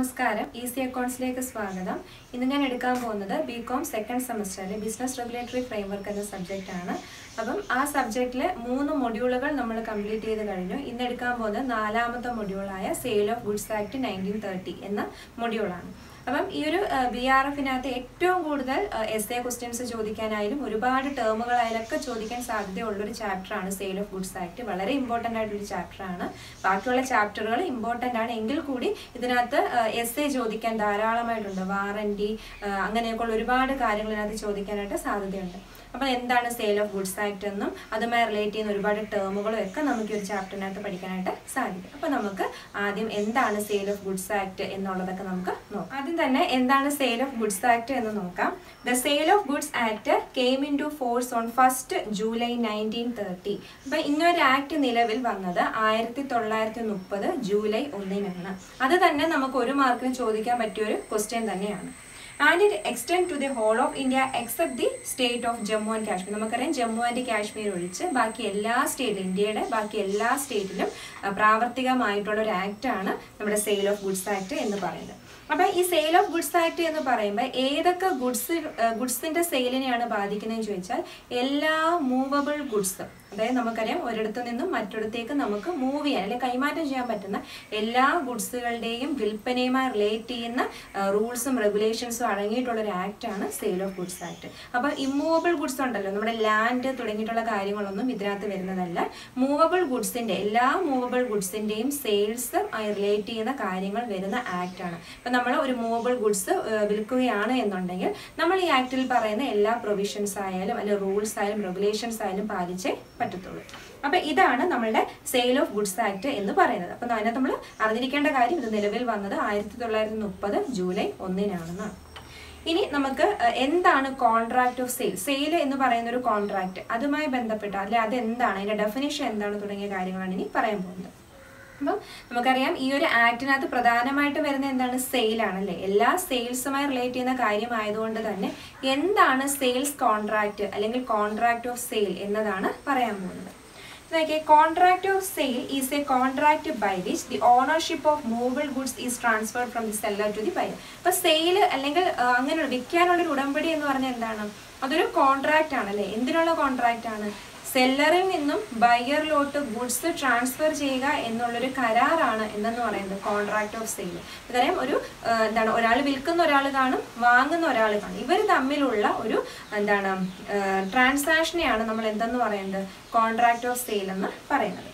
നമസ്കാരം ഈസി അക്കൗണ്ട്സിലേക്ക് സ്വാഗതം ഇന്ന് ഞാൻ എടുക്കാൻ പോകുന്നത് ബി കോം സെക്കൻഡ് സെമസ്റ്ററിലെ ബിസിനസ് റെഗുലേറ്ററി ഫ്രെയിംവർക്ക് എന്ന സബ്ജക്റ്റ് ആണ് അപ്പം ആ സബ്ജക്റ്റിലെ മൂന്ന് മൊഡ്യൂളുകൾ നമ്മൾ കംപ്ലീറ്റ് ചെയ്ത് കഴിഞ്ഞു ഇന്ന് എടുക്കാൻ പോകുന്നത് നാലാമത്തെ മൊഡ്യൂളായ sale of goods act nineteen thirty എന്ന മൊഡ്യൂളാണ് അപ്പം ഈ ഒരു ബി ആർ എഫിനകത്ത് ഏറ്റവും കൂടുതൽ എസ് എ ക്വസ്റ്റ്യൻസ് ചോദിക്കാനായാലും ഒരുപാട് ടേമുകളായാലൊക്കെ ചോദിക്കാൻ സാധ്യതയുള്ളൊരു ചാപ്റ്ററാണ് സെയിൽ ഓഫ് ഗുഡ്സ് ആക്ട് വളരെ ഇമ്പോർട്ടൻ്റ് ആയിട്ടൊരു ചാപ്റ്ററാണ് ബാക്കിയുള്ള ചാപ്റ്ററുകൾ ഇമ്പോർട്ടൻ്റ് ആണ് എങ്കിൽ കൂടി ഇതിനകത്ത് എസ് എ ചോദിക്കാൻ ധാരാളമായിട്ടുണ്ട് വാറണ്ടി അങ്ങനെയൊക്കെയുള്ള ഒരുപാട് കാര്യങ്ങൾ ഇതിനകത്ത് ചോദിക്കാനായിട്ട് സാധ്യതയുണ്ട് അപ്പോൾ എന്താണ് സെയിൽ ഓഫ് ഗുഡ്സ് ആക്ട് എന്നും അതുമായി റിലേറ്റ് ചെയ്യുന്ന ഒരുപാട് ടേമുകളും ഒക്കെ നമുക്ക് ഈ ഒരു ചാപ്റ്ററിനകത്ത് പഠിക്കാനായിട്ട് സാധിക്കും അപ്പോൾ നമുക്ക് ആദ്യം എന്താണ് സെയിൽ ഓഫ് ഗുഡ്സ് ആക്ട് എന്നുള്ളതൊക്കെ നമുക്ക് നോക്കാം ആദ്യം തന്നെ എന്താണ് സെയിൽ ഓഫ് ഗുഡ്സ് ആക്ട് എന്ന് നോക്കാം the sale of goods act came into force on first July nineteen thirty അപ്പം ഇങ്ങനൊരു ആക്ട് നിലവിൽ വന്നത് ആയിരത്തി തൊള്ളായിരത്തി മുപ്പത് ജൂലൈ ഒന്നിനാണ് അത് തന്നെ നമുക്ക് ഒരു മാർക്കിന് ചോദിക്കാൻ പറ്റിയ ഒരു ക്വസ്റ്റ്യൻ തന്നെയാണ് and it extend to the whole of India except the state of Jammu and Kashmir നമുക്കറിയാം ജമ്മു ആൻഡ് കാശ്മീർ ഒഴിച്ച് ബാക്കി എല്ലാ സ്റ്റേറ്റിലും ഇന്ത്യയുടെ ബാക്കി എല്ലാ സ്റ്റേറ്റിലും പ്രാവർത്തികമായിട്ടുള്ള ഒരു ആക്ട് ആണ് നമ്മുടെ സെയിൽ ഓഫ് ഗുഡ്സ് ആക്ട് എന്ന് പറയുന്നത് അപ്പം ഈ സെയിൽ ഓഫ് ഗുഡ്സ് ആക്ട് എന്ന് പറയുമ്പോൾ ഏതൊക്കെ ഗുഡ്സ് ഗുഡ്സിന്റെ സെയിലിനെയാണ് ബാധിക്കുന്നതെന്ന് ചോദിച്ചാൽ എല്ലാ മൂവബിൾ ഗുഡ്സും അതായത് നമുക്കറിയാം ഒരിടത്തു നിന്നും മറ്റൊരിടത്തേക്ക് നമുക്ക് മൂവ് ചെയ്യാൻ അല്ലെങ്കിൽ കൈമാറ്റം ചെയ്യാൻ പറ്റുന്ന എല്ലാ ഗുഡ്സുകളുടെയും വിൽപ്പനയുമായി റിലേറ്റ് ചെയ്യുന്ന റൂൾസും റെഗുലേഷൻസും അടങ്ങിയിട്ടുള്ള ഒരു ആക്ട് ആണ് സെയിൽ ഓഫ് ഗുഡ്സ് ആക്ട് അപ്പോൾ ഇമ്മൂവബിൾ ഗുഡ്സ് ഉണ്ടല്ലോ നമ്മുടെ ലാൻഡ് തുടങ്ങിയിട്ടുള്ള കാര്യങ്ങളൊന്നും ഇതിനകത്ത് വരുന്നതല്ല മൂവബിൾ ഗുഡ്സിന്റെ എല്ലാ മൂവബിൾ ഗുഡ്സിന്റെയും സെയിൽസ് റിലേറ്റ് ചെയ്യുന്ന കാര്യങ്ങൾ വരുന്ന ആക്ട് ആണ് ഇപ്പം നമ്മൾ ഒരു മൂവബിൾ ഗുഡ്സ് വിൽക്കുകയാണ് എന്നുണ്ടെങ്കിൽ നമ്മൾ ഈ ആക്ടിൽ പറയുന്ന എല്ലാ പ്രൊവിഷൻസ് ആയാലും അല്ലെങ്കിൽ റൂൾസ് ആയാലും റെഗുലേഷൻസ് ആയാലും പാലിച്ചേ പറ്റത്തുള്ളൂ അപ്പൊ ഇതാണ് നമ്മളുടെ സെയിൽ ഓഫ് ഗുഡ്സ് ആക്ട് എന്ന് പറയുന്നത് അപ്പൊ അതിനകത്ത് നമ്മൾ അറിഞ്ഞിരിക്കേണ്ട കാര്യം ഇത് നിലവിൽ വന്നത് ആയിരത്തി തൊള്ളായിരത്തി മുപ്പത് ജൂലൈ ഒന്നിനാണെന്നാണ് ഇനി നമുക്ക് എന്താണ് കോൺട്രാക്ട് ഓഫ് സെയിൽ സെയിൽ എന്ന് പറയുന്ന ഒരു കോൺട്രാക്ട് അതുമായി ബന്ധപ്പെട്ട അല്ലെ അത് എന്താണ് അതിന്റെ ഡെഫിനേഷൻ എന്താണ് തുടങ്ങിയ കാര്യങ്ങളാണ് ഇനി പറയാൻ പോകുന്നത് അപ്പം നമുക്കറിയാം ഈ ഒരു ആക്ടിനകത്ത് പ്രധാനമായിട്ട് വരുന്ന എന്താണ് സെയിൽ ആണല്ലേ എല്ലാ സെയിൽസുമായി റിലേറ്റ് ചെയ്യുന്ന കാര്യമായതുകൊണ്ട് തന്നെ എന്താണ് സെയിൽസ് കോൺട്രാക്ട് അല്ലെങ്കിൽ കോൺട്രാക്ട് ഓഫ് സെയിൽ എന്നതാണ് പറയാൻ പോകുന്നത് നോക്കിയേ contract of sale is a contract by which the ownership of movable goods is transfer from the seller to the buyer അപ്പൊ സെയിൽ അല്ലെങ്കിൽ അങ്ങനെ വിൽക്കാനുള്ള ഒരു ഉടമ്പടി എന്ന് പറഞ്ഞാൽ എന്താണ് അതൊരു കോൺട്രാക്ട് ആണ് അല്ലേ എന്തിനുള്ള കോൺട്രാക്ട് ആണ് സെല്ലറിൽ നിന്നും ബയ്യറിലോട്ട് ഗുഡ്സ് ട്രാൻസ്ഫർ ചെയ്യുക എന്നുള്ളൊരു കരാറാണ് എന്തെന്ന് പറയുന്നത് കോൺട്രാക്ട് ഓഫ് സെയിൽ ഇതറിയാം ഒരു എന്താണ് ഒരാൾ വിൽക്കുന്ന ഒരാൾ കാണും വാങ്ങുന്ന ഒരാൾ കാണും ഇവർ തമ്മിലുള്ള ഒരു എന്താണ് ട്രാൻസാക്ഷനെയാണ് നമ്മൾ എന്തെന്ന് പറയുന്നത് കോൺട്രാക്ട് ഓഫ് സെയിൽ എന്ന് പറയുന്നത്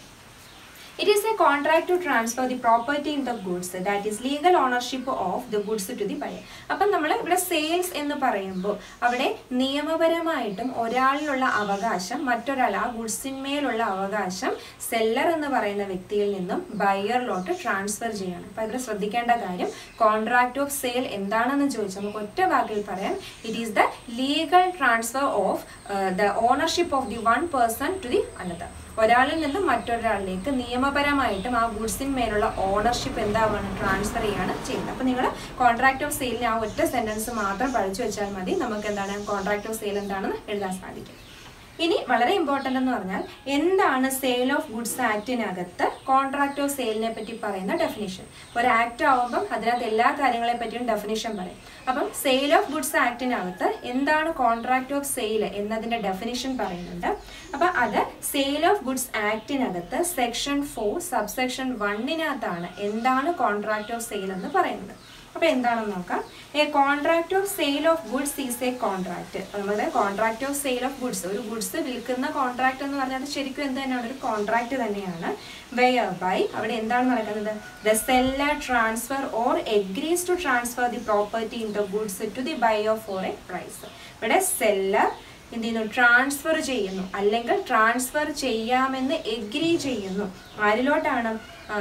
It is a contract to transfer the property in the goods that is legal ownership of the goods to the buyer. അപ്പം നമ്മൾ ഇവിടെ സെയിൽസ് എന്ന് പറയുമ്പോൾ അവിടെ നിയമപരമായിട്ടും ഒരാളിലുള്ള അവകാശം മറ്റൊരാൾ ആ ഗുഡ്സിന്മേലുള്ള അവകാശം സെല്ലർ എന്ന് പറയുന്ന വ്യക്തിയിൽ നിന്നും ബയറിലോട്ട് ട്രാൻസ്ഫർ ചെയ്യണം അപ്പം ഇവിടെ ശ്രദ്ധിക്കേണ്ട കാര്യം കോൺട്രാക്ട് ഓഫ് സെയിൽ എന്താണെന്ന് ചോദിച്ചാൽ നമുക്ക് ഒറ്റ വാക്കിൽ പറയാം it is the legal transfer of the ownership of the one person to the another ഒരാളിൽ നിന്നും മറ്റൊരാളിലേക്ക് നിയമപരമായിട്ടും ആ ഗുഡ്സിന്മേലുള്ള ഓണർഷിപ്പ് എന്താവാണ് ട്രാൻസ്ഫർ ചെയ്യാണ് ചെയ്യുന്നത് അപ്പോൾ നിങ്ങൾ കോൺട്രാക്ട് ഓഫ് സെയിലിന് ആ ഒറ്റ സെന്റൻസ് മാത്രം പഠിച്ചു വെച്ചാൽ മതി നമുക്ക് എന്താണ് കോൺട്രാക്ട് ഓഫ് സെയിൽ എന്താണെന്ന് എഴുതാൻ സാധിക്കും ഇനി വളരെ ഇമ്പോർട്ടൻ്റ് എന്ന് പറഞ്ഞാൽ എന്താണ് സെയിൽ ഓഫ് ഗുഡ്സ് ആക്ടിനകത്ത് കോൺട്രാക്ട് ഓഫ് സെയിലിനെ പറ്റി പറയുന്ന ഡെഫിനിഷൻ ഒരു ആക്ട് ആവുമ്പം അതിനകത്ത് എല്ലാ കാര്യങ്ങളെ പറ്റിയും ഡെഫിനിഷൻ പറയും അപ്പം സെയിൽ ഓഫ് ഗുഡ്സ് ആക്ടിനകത്ത് എന്താണ് കോൺട്രാക്ട് ഓഫ് സെയിൽ എന്നതിൻ്റെ ഡെഫിനിഷൻ പറയുന്നുണ്ട് അപ്പം അത് സെയിൽ ഓഫ് ഗുഡ്സ് ആക്ടിനകത്ത് സെക്ഷൻ ഫോർ സബ്സെക്ഷൻ വണ്ണിനകത്താണ് എന്താണ് കോൺട്രാക്ട് ഓഫ് സെയിൽ എന്ന് പറയുന്നത് അപ്പൊ എന്താണെന്ന് നോക്കാം a contract of sale of goods is a contract നമ്മുടെ contract of sale of goods ഒരു ഗുഡ്സ് വിൽക്കുന്ന കോൺട്രാക്ട് എന്ന് പറഞ്ഞാൽ അത് ശരിക്കും എന്ത് തന്നെയാണ് ഒരു കോൺട്രാക്ട് തന്നെയാണ് വെയർ ബൈ അവിടെ എന്താണ് നടക്കുന്നത് the seller transfer or agrees to transfer the property in the goods to the buyer for a price ഇവിടെ സെല്ലർ എന്ത് ചെയ്യുന്നു ട്രാൻസ്ഫർ ചെയ്യുന്നു അല്ലെങ്കിൽ ട്രാൻസ്ഫർ ചെയ്യാമെന്ന് എഗ്രി ചെയ്യുന്നു ആരിലോട്ടാണ്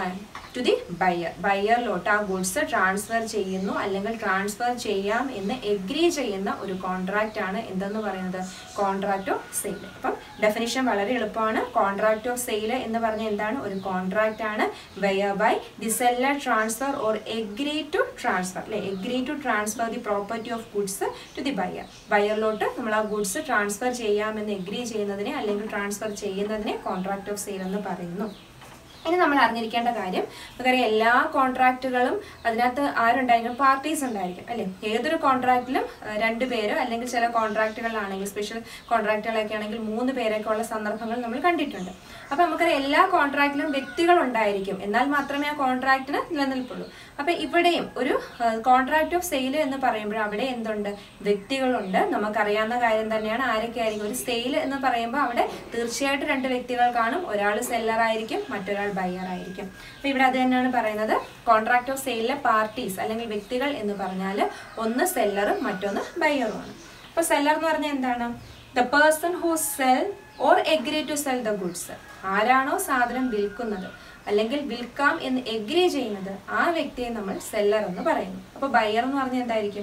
ടു ദി ബയർ ബയറിലോട്ട് ആ ഗുഡ്സ് ട്രാൻസ്ഫർ ചെയ്യുന്നു അല്ലെങ്കിൽ ട്രാൻസ്ഫർ ചെയ്യാം എന്ന് എഗ്രി ചെയ്യുന്ന ഒരു കോൺട്രാക്റ്റ് ആണ് എന്തെന്ന് പറയുന്നത് കോൺട്രാക്ട് ഓഫ് സെയിൽ അപ്പം ഡെഫിനിഷൻ വളരെ എളുപ്പമാണ് കോൺട്രാക്ട് ഓഫ് സെയിൽ എന്ന് പറഞ്ഞാൽ എന്താണ് ഒരു കോൺട്രാക്റ്റ് ആണ് whereby the seller transfer or agree to transfer അല്ലെ agree to transfer the property of goods to the buyer ബയറിലോട്ട് നമ്മൾ ആ ഗുഡ്സ് ട്രാൻസ്ഫർ ചെയ്യാമെന്ന് എഗ്രി ചെയ്യുന്നതിനെ അല്ലെങ്കിൽ ട്രാൻസ്ഫർ ചെയ്യുന്നതിനെ കോൺട്രാക്ട് ഓഫ് സെയിൽ എന്ന് പറയുന്നു ഇനി നമ്മൾ അറിഞ്ഞിരിക്കേണ്ട കാര്യം നമുക്കറിയാം എല്ലാ കോൺട്രാക്റ്റുകളും അതിനകത്ത് ആരുണ്ടായിരിക്കും പാർട്ടീസ് ഉണ്ടായിരിക്കും അല്ലേ ഏതൊരു കോൺട്രാക്റ്റിലും രണ്ട് പേര് അല്ലെങ്കിൽ ചില കോൺട്രാക്റ്റുകളിലാണെങ്കിൽ സ്പെഷ്യൽ കോൺട്രാക്റ്റുകളൊക്കെ ആണെങ്കിൽ മൂന്ന് പേരൊക്കെ ഉള്ള സന്ദർഭങ്ങൾ നമ്മൾ കണ്ടിട്ടുണ്ട് അപ്പൊ നമുക്കറിയാം എല്ലാ കോൺട്രാക്റ്റിലും വ്യക്തികൾ ഉണ്ടായിരിക്കും എന്നാൽ മാത്രമേ ആ കോൺട്രാക്റ്റിന് നിലനിൽപ്പുള്ളൂ അപ്പൊ ഇവിടെയും ഒരു കോൺട്രാക്ട് ഓഫ് സെയിൽ എന്ന് പറയുമ്പോൾ അവിടെ എന്തുണ്ട് വ്യക്തികളുണ്ട് നമുക്കറിയാവുന്ന കാര്യം തന്നെയാണ് ആരൊക്കെ ആയിരിക്കും ഒരു സെയിൽ എന്ന് പറയുമ്പോൾ അവിടെ തീർച്ചയായിട്ടും രണ്ട് വ്യക്തികൾ കാണും ഒരാൾ സെല്ലർ ആയിരിക്കും മറ്റൊരാൾ ബയ്യർ ആയിരിക്കും അപ്പൊ ഇവിടെ അത് തന്നെയാണ് പറയുന്നത് കോൺട്രാക്ട് ഓഫ് സെയിലിലെ പാർട്ടീസ് അല്ലെങ്കിൽ വ്യക്തികൾ എന്ന് പറഞ്ഞാൽ ഒന്ന് സെല്ലറും മറ്റൊന്ന് ബയ്യറുമാണ് അപ്പൊ സെല്ലർ എന്ന് പറഞ്ഞാൽ എന്താണ് the person who sell or agree to sell the goods ആരാണോ സാധനം വിൽക്കുന്നത് അല്ലെങ്കിൽ വിൽക്കാം എന്ന് എഗ്രി ചെയ്യുന്നത് ആ വ്യക്തിയെ നമ്മൾ സെല്ലർ എന്ന് പറയുന്നു അപ്പൊ ബയ്യർ എന്ന് പറഞ്ഞാൽ എന്തായിരിക്കും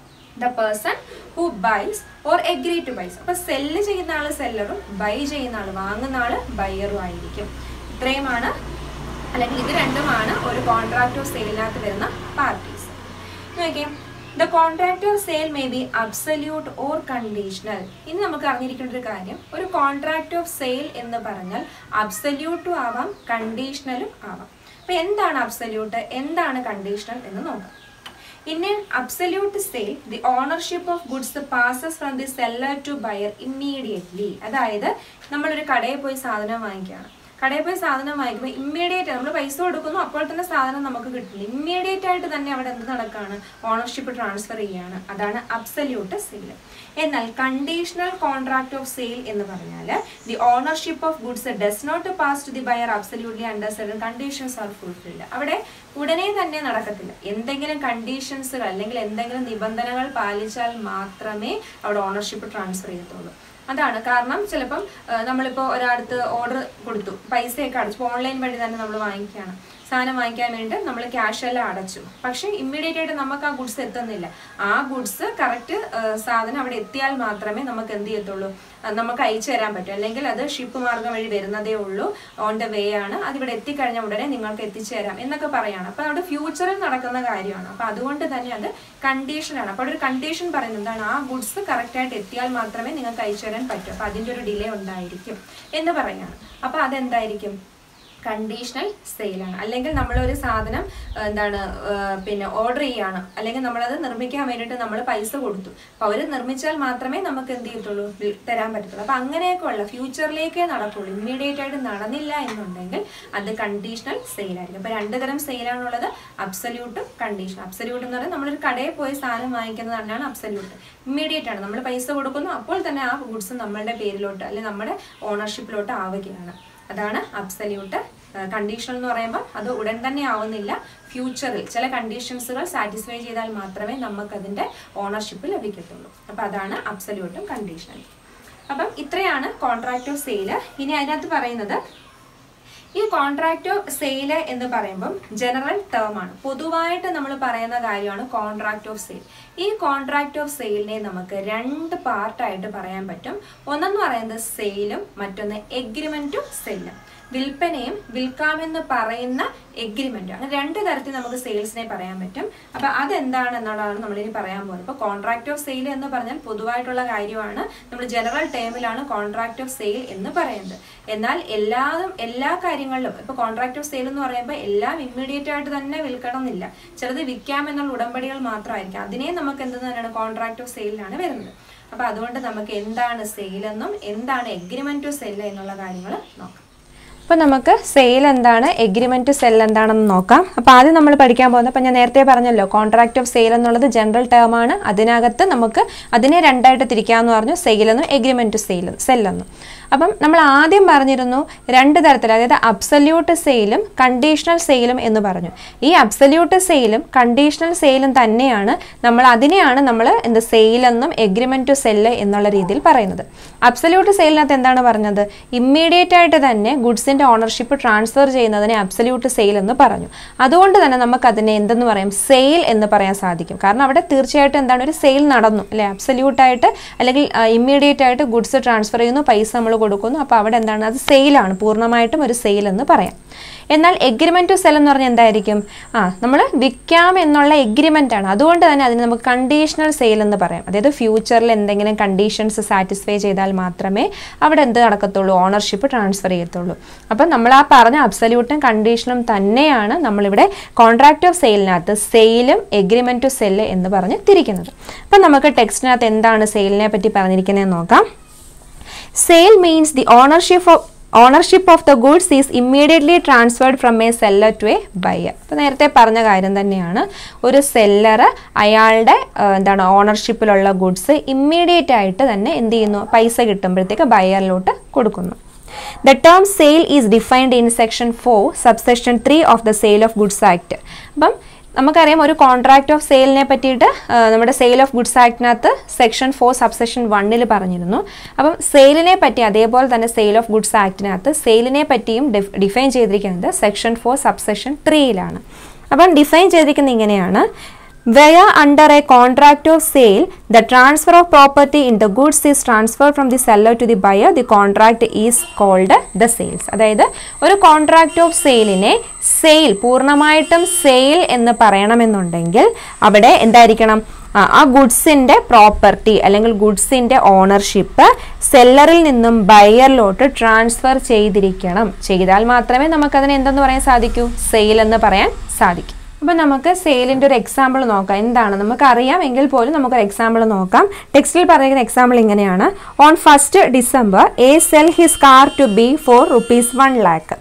the person who buys or agree to buys അപ്പൊ സെല്ല് ചെയ്യുന്ന ആള് സെല്ലറും ബൈ ചെയ്യുന്ന ആള് വാങ്ങുന്ന ആള് ബയ്യറും ആയിരിക്കും ഇത്രയുമാണ് അല്ലെങ്കിൽ ഇത് രണ്ടുമാണ് ഒരു കോൺട്രാക്ട് ഓഫ് സെയിലിനകത്ത് വരുന്ന പാർട്ടീസ് നോക്കിയേ the contract of sale may be absolute or conditional ഇനി നമുക്ക് അറിഞ്ഞിരിക്കേണ്ട ഒരു കാര്യം ഒരു കോൺട്രാക്ട് ഓഫ് സെയിൽ എന്ന് പറഞ്ഞാൽ അബ്സല്യൂട്ടും ആവാം കണ്ടീഷണലും ആവാം അപ്പൊ എന്താണ് അബ്സല്യൂട്ട് എന്താണ് കണ്ടീഷണൽ എന്ന് നോക്കാം In an absolute sale, the ownership of goods passes from the seller to buyer immediately. അതായത് നമ്മളൊരു കടയിൽ പോയി സാധനം വാങ്ങിക്കുകയാണ് കടയിൽ പോയി സാധനം വാങ്ങിക്കുമ്പോൾ ഇമ്മീഡിയറ്റ് നമ്മൾ പൈസ കൊടുക്കുന്നു അപ്പോൾ തന്നെ സാധനം നമുക്ക് കിട്ടില്ല ഇമ്മീഡിയറ്റ് ആയിട്ട് തന്നെ അവിടെ എന്ത് നടക്കുകയാണ് ഓണർഷിപ്പ് ട്രാൻസ്ഫർ ചെയ്യുകയാണ് അതാണ് അബ്സല്യൂട്ട് സെയിൽ എന്നാൽ കണ്ടീഷണൽ കോൺട്രാക്ട് ഓഫ് സെയിൽ എന്ന് പറഞ്ഞാൽ the ownership of goods does not pass to the buyer absolutely under certain conditions are fulfilled അവിടെ ഉടനെ തന്നെ നടക്കത്തില്ല എന്തെങ്കിലും കണ്ടീഷൻസുകൾ അല്ലെങ്കിൽ എന്തെങ്കിലും നിബന്ധനകൾ പാലിച്ചാൽ മാത്രമേ അവിടെ ഓണർഷിപ്പ് ട്രാൻസ്ഫർ ചെയ്യത്തുള്ളൂ അതാണ് കാരണം ചിലപ്പം ആ, നമ്മളിപ്പോൾ ഒരാടുത്ത് ഓർഡർ കൊടുത്തു പൈസയൊക്കെ അടച്ചു ഓൺലൈൻ വഴി തന്നെ നമ്മൾ വാങ്ങിക്കുകയാണ് സാധനം വാങ്ങിക്കാൻ വേണ്ടി നമ്മൾ ക്യാഷ് എല്ലാം അടച്ചു പക്ഷേ ഇമ്മീഡിയറ്റ് ആയിട്ട് നമുക്ക് ആ ഗുഡ്സ് എത്തുന്നില്ല ആ ഗുഡ്സ് കറക്റ്റ് സാധനം അവിടെ എത്തിയാൽ മാത്രമേ നമുക്ക് എന്ത് ചെയ്യത്തുള്ളൂ ആ, നമുക്ക് അയച്ചു തരാൻ പറ്റും അല്ലെങ്കിൽ അത് ഷിപ്പ് മാർഗം വഴി വരുന്നതേ ഉള്ളൂ ഓൺ ദ വേ ആണ് അത് ഇവിടെ എത്തിക്കഴിഞ്ഞ ഉടനെ നിങ്ങൾക്ക് എത്തിച്ചു തരാം എന്നൊക്കെ പറയാണ് അപ്പൊ അവിടെ ഫ്യൂച്ചറിൽ നടക്കുന്ന കാര്യമാണ് അപ്പൊ അതുകൊണ്ട് തന്നെ അത് കണ്ടീഷനാണ് അപ്പോൾ ഒരു കണ്ടീഷൻ പറയുന്നത് എന്താണ് ആ ഗുഡ്സ് കറക്റ്റ് ആയിട്ട് എത്തിയാൽ മാത്രമേ നിങ്ങൾക്ക് അയച്ചു തരാൻ പറ്റൂ അപ്പൊ അതിന്റെ ഒരു ഡിലേ ഉണ്ടായിരിക്കും എന്ന് പറയാണ് അപ്പൊ അതെന്തായിരിക്കും കണ്ടീഷണൽ സെയിലാണ് അല്ലെങ്കിൽ നമ്മളൊരു സാധനം ആ, എന്താണ് ആ, പിന്നെ ഓർഡർ ചെയ്യാണ് അല്ലെങ്കിൽ നമ്മളത് നിർമ്മിക്കാൻ വേണ്ടിയിട്ട് നമ്മൾ പൈസ കൊടുത്തു അപ്പൊ അവർ നിർമ്മിച്ചാൽ മാത്രമേ നമുക്ക് എന്ത് ചെയ്യത്തുള്ളൂ വി- തരാൻ പറ്റത്തുള്ളൂ അപ്പൊ അങ്ങനെയൊക്കെ ഉള്ള ഫ്യൂച്ചറിലേക്കേ നടക്കുള്ളൂ ഇമ്മീഡിയറ്റ് ആയിട്ട് നടന്നില്ല എന്നുണ്ടെങ്കിൽ അത് കണ്ടീഷണൽ സെയിലായിരിക്കും അപ്പൊ രണ്ട് തരം സെയിലാണുള്ളത് അബ്സല്യൂട്ടും കണ്ടീഷൻ അബ്സല്യൂട്ട് എന്ന് പറയുന്നത് നമ്മളൊരു കടയിൽ പോയി സാധനം വാങ്ങിക്കുന്നത് തന്നെയാണ് അബ്സല്യൂട്ട് ഇമ്മീഡിയറ്റ് ആണ് നമ്മൾ പൈസ കൊടുക്കുന്നു അപ്പോൾ തന്നെ ആ ഗുഡ്സ് നമ്മളുടെ പേരിലോട്ട് അല്ലെങ്കിൽ നമ്മുടെ ഓണർഷിപ്പിലോട്ട് ആവുകയാണ് അതാണ് അബ്സല്യൂട്ട് കണ്ടീഷണൽ എന്ന് പറയുമ്പോൾ അത് ഉടൻ തന്നെ ആവുന്നില്ല ഫ്യൂച്ചറിൽ ചില കണ്ടീഷൻസുകൾ സാറ്റിസ്ഫൈ ചെയ്താൽ മാത്രമേ നമുക്ക് അതിന്റെ ഓണർഷിപ്പ് ലഭിക്കത്തുള്ളൂ അപ്പൊ അതാണ് അബ്സല്യൂട്ടും കണ്ടീഷണൽ അപ്പം ഇത്രയാണ് കോൺട്രാക്ട് ഓഫ് സെയിൽ ഇനി അതിനകത്ത് പറയുന്നത് ഈ കോൺട്രാക്ട് ഓഫ് സെയിൽ എന്ന് പറയുമ്പം ജനറൽ ടേം ആണ് പൊതുവായിട്ട് നമ്മൾ പറയുന്ന കാര്യമാണ് കോൺട്രാക്ട് ഓഫ് സെയിൽ ഈ കോൺട്രാക്ട് ഓഫ് സെയിലിനെ നമുക്ക് രണ്ട് പാർട്ടായിട്ട് പറയാൻ പറ്റും ഒന്നെന്ന് പറയുന്നത് സെയിലും മറ്റൊന്ന് എഗ്രിമെന്റും സെല്ലും വിൽപ്പനയും വിൽക്കാമെന്ന് പറയുന്ന എഗ്രിമെന്റ് അങ്ങനെ രണ്ട് തരത്തിൽ നമുക്ക് സെയിൽസിനെ പറയാൻ പറ്റും അപ്പൊ അതെന്താണെന്നുള്ളതാണ് നമ്മളിനി പറയാൻ പോകുന്നത് ഇപ്പൊ കോൺട്രാക്ട് ഓഫ് സെയിൽ എന്ന് പറഞ്ഞാൽ പൊതുവായിട്ടുള്ള കാര്യമാണ് നമ്മൾ ജനറൽ ടേമിലാണ് കോൺട്രാക്ട് ഓഫ് സെയിൽ എന്ന് പറയുന്നത് എന്നാൽ എല്ലാതും എല്ലാ കാര്യങ്ങളിലും ഇപ്പൊ കോൺട്രാക്ട് ഓഫ് സെയിൽ എന്ന് പറയുമ്പോൾ എല്ലാം ഇമ്മീഡിയറ്റ് ആയിട്ട് തന്നെ വിൽക്കണം എന്നില്ല ചിലത് വിൽക്കാം എന്നുള്ള ഉടമ്പടികൾ മാത്രമായിരിക്കും അതിനെ നമുക്ക് എന്ത് തന്നെയാണ് കോൺട്രാക്ട് ഓഫ് സെയിലാണ് വരുന്നത് അപ്പൊ അതുകൊണ്ട് നമുക്ക് എന്താണ് സെയിൽ എന്നും എന്താണ് എഗ്രിമെന്റ് ടു സെൽ എന്നുള്ള കാര്യങ്ങൾ നോക്കാം അപ്പോൾ നമുക്ക് സെയിൽ എന്താണ് എഗ്രിമെന്റ് സെൽ എന്താണെന്ന് നോക്കാം അപ്പോൾ ആദ്യം നമ്മൾ പഠിക്കാൻ പോകുന്നത് അപ്പോൾ ഞാൻ നേരത്തെ പറഞ്ഞല്ലോ കോൺട്രാക്ട് ഓഫ് സെയിൽ എന്നുള്ളത് ജനറൽ ടേം ആണ് അതിനകത്ത് നമുക്ക് അതിനെ രണ്ടായിട്ട് തിരിക്കാമെന്ന് പറഞ്ഞു സെയിൽ എന്നും എഗ്രിമെന്റ് സെയിൽ സെല്ലെന്നും അപ്പം നമ്മൾ ആദ്യം പറഞ്ഞിരുന്നു രണ്ട് തരത്തിൽ അതായത് അബ്സല്യൂട്ട് സെയിലും കണ്ടീഷണൽ സെയിലും എന്ന് പറഞ്ഞു ഈ അബ്സല്യൂട്ട് സെയിലും കണ്ടീഷണൽ സെയിലും തന്നെയാണ് നമ്മൾ അതിനെയാണ് നമ്മൾ എന്ത് സെയിലെന്നും എഗ്രിമെന്റ് ടു സെല്ല് എന്നുള്ള രീതിയിൽ പറയുന്നത് അബ്സല്യൂട്ട് സെയിലിനകത്ത് എന്താണ് പറഞ്ഞത് ഇമ്മീഡിയറ്റ് ആയിട്ട് തന്നെ ഗുഡ്സിന്റെ ഓണർഷിപ്പ് ട്രാൻസ്ഫർ ചെയ്യുന്നതിനെ അബ്സല്യൂട്ട് സെയിൽ എന്ന് പറഞ്ഞു അതുകൊണ്ട് തന്നെ നമുക്ക് അതിനെ എന്തെന്ന് പറയാം സെയിൽ എന്ന് പറയാൻ സാധിക്കും കാരണം അവിടെ തീർച്ചയായിട്ടും എന്താണ് ഒരു സെയിൽ നടന്നു അല്ലെ അബ്സല്യൂട്ട് ആയിട്ട് അല്ലെങ്കിൽ ഇമ്മീഡിയറ്റ് ആയിട്ട് ഗുഡ്സ് ട്രാൻസ്ഫർ ചെയ്യുന്നു പൈസ നമ്മൾ കൊടുക്കുന്നു അപ്പോൾ അവിടെ എന്താണ് അത് സെയിലാണ് പൂർണ്ണമായിട്ടും ഒരു സെയിൽ എന്ന് പറയാം എന്നാൽ എഗ്രിമെൻറ്റ് ടു സെൽ എന്ന് പറഞ്ഞാൽ എന്തായിരിക്കും ആ നമ്മൾ വിൽക്കാം എന്നുള്ള എഗ്രിമെൻ്റ് ആണ് അതുകൊണ്ട് തന്നെ അതിന് നമുക്ക് കണ്ടീഷണൽ സെയിൽ എന്ന് പറയാം അതായത് ഫ്യൂച്ചറിൽ എന്തെങ്കിലും കണ്ടീഷൻസ് സാറ്റിസ്ഫൈ ചെയ്താൽ മാത്രമേ അവിടെ എന്ത് നടക്കത്തുള്ളൂ ഓണർഷിപ്പ് ട്രാൻസ്ഫർ ചെയ്യത്തുള്ളൂ അപ്പം നമ്മൾ ആ പറഞ്ഞ അബ്സല്യൂട്ടും കണ്ടീഷനും തന്നെയാണ് നമ്മളിവിടെ കോൺട്രാക്ട് ഓഫ് സെയിലിനകത്ത് സെയിലും എഗ്രിമെൻറ്റ് ടു സെല്ല് എന്ന് പറഞ്ഞ് തിരിക്കുന്നത് അപ്പം നമുക്ക് ടെക്സ്റ്റിനകത്ത് എന്താണ് സെയിലിനെ പറ്റി പറഞ്ഞിരിക്കുന്നത് നോക്കാം sale means the ownership of ownership of the goods is immediately transferred from a seller to a buyer അപ്പോൾ നേരത്തെ പറഞ്ഞ കാര്യം തന്നെയാണ് ഒരു സെല്ലർ അയാളുടെ ആ, എന്താണ് ഓണർഷിപ്പിലുള്ള ഗുഡ്സ് ഇമ്മീഡിയറ്റ് ആയിട്ട് തന്നെ എന്ത് ചെയ്യുന്നു പൈസ കിട്ടുമ്പോഴത്തേക്ക് ബയറിലോട്ട് കൊടുക്കുന്നു the term sale is defined in section four subsection three of the sale of goods act അപ്പം നമുക്കറിയാം ഒരു കോൺട്രാക്ട് ഓഫ് സെയിലിനെ പറ്റിയിട്ട് ആ, നമ്മുടെ സെയിൽ ഓഫ് ഗുഡ്സ് ആക്ടിനകത്ത് സെക്ഷൻ ഫോർ സബ്സെക്ഷൻ വണ്ണിൽ പറഞ്ഞിരുന്നു അപ്പം സെയിലിനെ പറ്റി അതേപോലെ തന്നെ സെയിൽ ഓഫ് ഗുഡ്സ് ആക്ടിനകത്ത് സെയിലിനെ പറ്റിയും ഡിഫൈൻ ചെയ്തിരിക്കുന്നത് സെക്ഷൻ ഫോർ സബ്സെക്ഷൻ ത്രീയിലാണ് അപ്പം ഡിഫൈൻ ചെയ്തിരിക്കുന്നത് ഇങ്ങനെയാണ് where under a contract of sale the transfer of property in the goods is transferred from the seller to the buyer the contract is called the sales അതായത് ഒരു contract of സെയിലിനെ sale പൂർണ്ണമായിട്ടും sale എന്ന് പറയണമെന്നുണ്ടെങ്കിൽ അവിടെ എന്തായിരിക്കണം ആ, ആ ഗുഡ്സിൻ്റെ പ്രോപ്പർട്ടി അല്ലെങ്കിൽ ഗുഡ്സിൻ്റെ ഓണർഷിപ്പ് സെല്ലറിൽ നിന്നും ബയറിലോട്ട് ട്രാൻസ്ഫർ ചെയ്തിരിക്കണം ചെയ്താൽ മാത്രമേ നമുക്കതിനെ എന്തെന്ന് പറയാൻ സാധിക്കൂ സെയിൽ എന്ന് പറയാൻ സാധിക്കൂ അപ്പോൾ നമുക്ക് സെയിലിൻ്റെ ഒരു എക്സാമ്പിൾ നോക്കാം എന്താണ് നമുക്കറിയാം എങ്കിൽ പോലും നമുക്കൊരു എക്സാമ്പിൾ നോക്കാം ടെക്സ്റ്റിൽ പറയുന്ന എക്സാമ്പിൾ ഇങ്ങനെയാണ് on first December A sell his car to B for rupees one lakh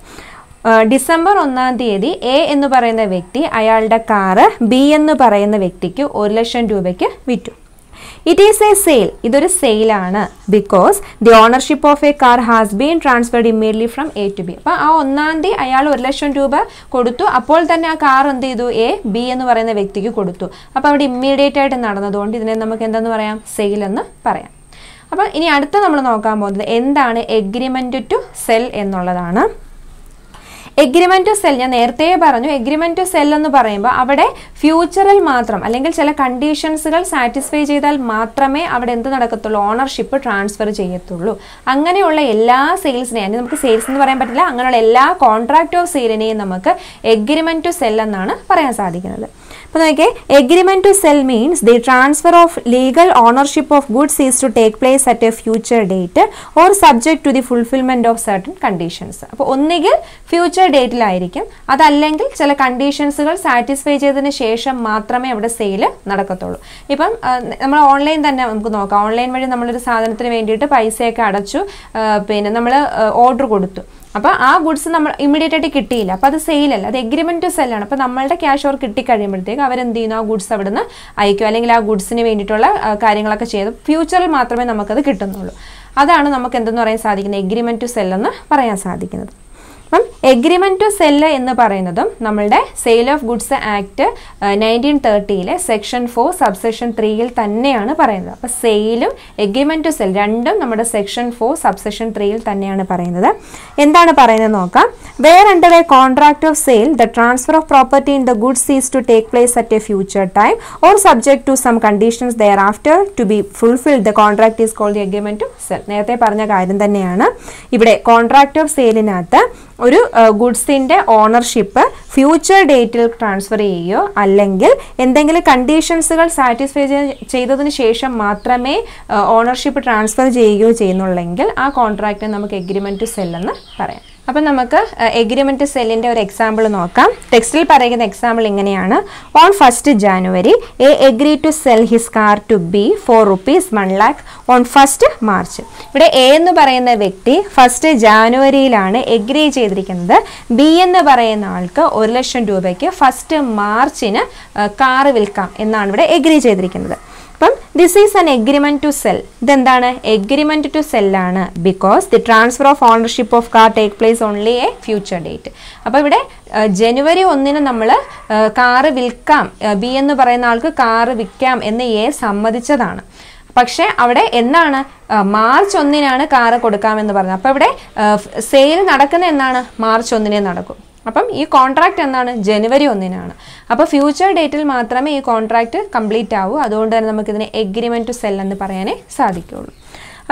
December ഒന്നാം തീയതി എ എന്ന് പറയുന്ന വ്യക്തി അയാളുടെ കാറ് ബി എന്ന് പറയുന്ന വ്യക്തിക്ക് ഒരു ലക്ഷം രൂപയ്ക്ക് വിറ്റു ഇറ്റ് ഈസ് എ സെയിൽ ഇതൊരു സെയിലാണ് because the ownership of A car has been transferred immediately from A to B അപ്പോൾ ആ ഒന്നാം തീയതി അയാൾ ഒരു ലക്ഷം രൂപ കൊടുത്തു അപ്പോൾ തന്നെ ആ കാർ എന്ത് ചെയ്തു എ ബി എന്ന് പറയുന്ന വ്യക്തിക്ക് കൊടുത്തു അപ്പോൾ അവിടെ ഇമ്മീഡിയറ്റ് ആയിട്ട് നടന്നതുകൊണ്ട് ഇതിനെ നമുക്ക് എന്തെന്ന് പറയാം സെയിൽ എന്ന് പറയാം അപ്പോൾ ഇനി അടുത്ത നമ്മൾ നോക്കാൻ പോകുന്നത് എന്താണ് എഗ്രിമെൻറ്റ് ടു സെൽ എന്നുള്ളതാണ് എഗ്രിമെൻറ്റ് ടു സെൽ ഞാൻ നേരത്തെ പറഞ്ഞു എഗ്രിമെൻറ്റ് ടു സെൽ എന്ന് പറയുമ്പോൾ അവിടെ ഫ്യൂച്ചറിൽ മാത്രം അല്ലെങ്കിൽ ചില കണ്ടീഷൻസുകൾ സാറ്റിസ്ഫൈ ചെയ്താൽ മാത്രമേ അവിടെ എന്ത് നടക്കത്തുള്ളൂ ഓണർഷിപ്പ് ട്രാൻസ്ഫർ ചെയ്യത്തുള്ളൂ അങ്ങനെയുള്ള എല്ലാ സെയിൽസിനെയും അതിന് നമുക്ക് സെയിൽസ് എന്ന് പറയാൻ പറ്റില്ല അങ്ങനെയുള്ള എല്ലാ കോൺട്രാക്ട് ഓഫ് സെയിലിനെയും നമുക്ക് എഗ്രിമെൻറ്റ് ടു സെൽ എന്നാണ് പറയാൻ സാധിക്കുന്നത് അപ്പോൾ നോക്കിയേ agreement to sell means the transfer of legal ownership of goods is to take place at a future date or subject to the fulfilment of certain conditions അപ്പോൾ ഒന്നുകിൽ future ഡേറ്റിലായിരിക്കും അതല്ലെങ്കിൽ ചില കണ്ടീഷൻസുകൾ satisfy ചെയ്തതിന് ശേഷം മാത്രമേ അവിടെ സെയിൽ നടക്കത്തുള്ളൂ ഇപ്പം ആ, നമ്മൾ ഓൺലൈൻ തന്നെ നമുക്ക് നോക്കാം ഓൺലൈൻ വഴി നമ്മളൊരു സാധനത്തിന് വേണ്ടിയിട്ട് പൈസയൊക്കെ അടച്ചു ആ, പിന്നെ നമ്മൾ ഓർഡർ കൊടുത്തു അപ്പോൾ ആ ഗുഡ്സ് നമ്മൾ ഇമ്മീഡിയറ്റ് ആയിട്ട് കിട്ടിയില്ല അപ്പോൾ അത് സെയിലല്ല അത് എഗ്രിമെൻറ്റ് ടു സെല്ലാണ് അപ്പോൾ നമ്മളുടെ ക്യാഷ് അവർ കിട്ടിക്കഴിയുമ്പോഴത്തേക്ക് അവരെന്ത് ചെയ്യുന്നു ആ ഗുഡ്സ് അവിടുന്ന് അയക്കും അല്ലെങ്കിൽ ആ ഗുഡ്സിന് വേണ്ടിയിട്ടുള്ള ആ, കാര്യങ്ങളൊക്കെ ചെയ്ത് ഫ്യൂച്ചറിൽ മാത്രമേ നമുക്കത് കിട്ടുന്നുള്ളൂ അതാണ് നമുക്ക് എന്തെന്ന് പറയാൻ സാധിക്കുന്നത് എഗ്രിമെൻറ്റ് ടു സെൽ എന്ന് പറയാൻ സാധിക്കുന്നത് അപ്പം എഗ്രിമെൻറ്റ് ടു സെല്ല് എന്ന് പറയുന്നതും നമ്മളുടെ sale of goods act nineteen തേർട്ടിയിലെ സെക്ഷൻ ഫോർ സബ്സെക്ഷൻ ത്രീയിൽ തന്നെയാണ് പറയുന്നത് അപ്പോൾ സെയിലും എഗ്രിമെൻറ്റ് ടു സെൽ രണ്ടും നമ്മുടെ സെക്ഷൻ ഫോർ സബ്സെക്ഷൻ ത്രീയിൽ തന്നെയാണ് പറയുന്നത് എന്താണ് പറയുന്നത് നോക്കാം where under a contract of sale the transfer of property in the goods is to take place at a future time or subject to some conditions thereafter to be fulfil the contract is called the agreement to sell നേരത്തെ പറഞ്ഞ കാര്യം തന്നെയാണ് ഇവിടെ contract of സെയിലിനകത്ത് ഒരു ഗുഡ്സിൻ്റെ ownership future ഡേറ്റിൽ transfer ചെയ്യുകയോ അല്ലെങ്കിൽ എന്തെങ്കിലും കണ്ടീഷൻസുകൾ സാറ്റിസ്ഫൈ ചെയ്തതിന് ശേഷം മാത്രമേ ഓണർഷിപ്പ് ട്രാൻസ്ഫർ ചെയ്യുകയോ ചെയ്യുന്നുള്ളെങ്കിൽ ആ കോൺട്രാക്റ്റ് നമുക്ക് എഗ്രിമെൻറ്റ് ടു സെൽ എന്ന് പറയാം അപ്പം നമുക്ക് എഗ്രിമെൻറ്റ് സെല്ലിൻ്റെ ഒരു എക്സാമ്പിൾ നോക്കാം ടെക്സ്റ്റിൽ പറയുന്ന എക്സാമ്പിൾ ഇങ്ങനെയാണ് on first January A agree to sell his car to B for rupees one lakh on first March ഇവിടെ എ എന്ന് പറയുന്ന വ്യക്തി ഫസ്റ്റ് ജാനുവരിയിലാണ് എഗ്രി ചെയ്തിരിക്കുന്നത് ബി എന്ന് പറയുന്ന ആൾക്ക് ഒരു ലക്ഷം രൂപയ്ക്ക് ഫസ്റ്റ് മാർച്ചിന് കാറ് വിൽക്കാം എന്നാണ് ഇവിടെ എഗ്രി ചെയ്തിരിക്കുന്നത് അപ്പം this is an agreement to sell ഇതെന്താണ് എഗ്രിമെൻറ്റ് ടു സെല്ലാണ് because the transfer of ownership of car take place only a future date അപ്പോൾ ഇവിടെ ഏഹ്, ജനുവരി ഒന്നിന് നമ്മൾ കാറ് വിൽക്കാം ബി എന്ന് പറയുന്ന ആൾക്ക് കാറ് വിൽക്കാം എന്ന് എ സമ്മതിച്ചതാണ് പക്ഷേ അവിടെ എന്നാണ് ആ, മാർച്ച് ഒന്നിനാണ് കാറ് കൊടുക്കാമെന്ന് പറഞ്ഞത് അപ്പോൾ ഇവിടെ സെയിൽ നടക്കുന്ന എന്നാണ് മാർച്ച് ഒന്നിനേ നടക്കും അപ്പം ഈ കോൺട്രാക്റ്റ് എന്നാണ് ജനുവരി ഒന്നിനാണ് അപ്പോൾ ഫ്യൂച്ചർ ഡേറ്റിൽ മാത്രമേ ഈ കോൺട്രാക്റ്റ് കംപ്ലീറ്റ് ആവൂ അതുകൊണ്ട് തന്നെ നമുക്കിതിനെ എഗ്രിമെൻറ്റ് ടു സെൽ എന്ന് പറയാനേ സാധിക്കുകയുള്ളൂ അപ്പം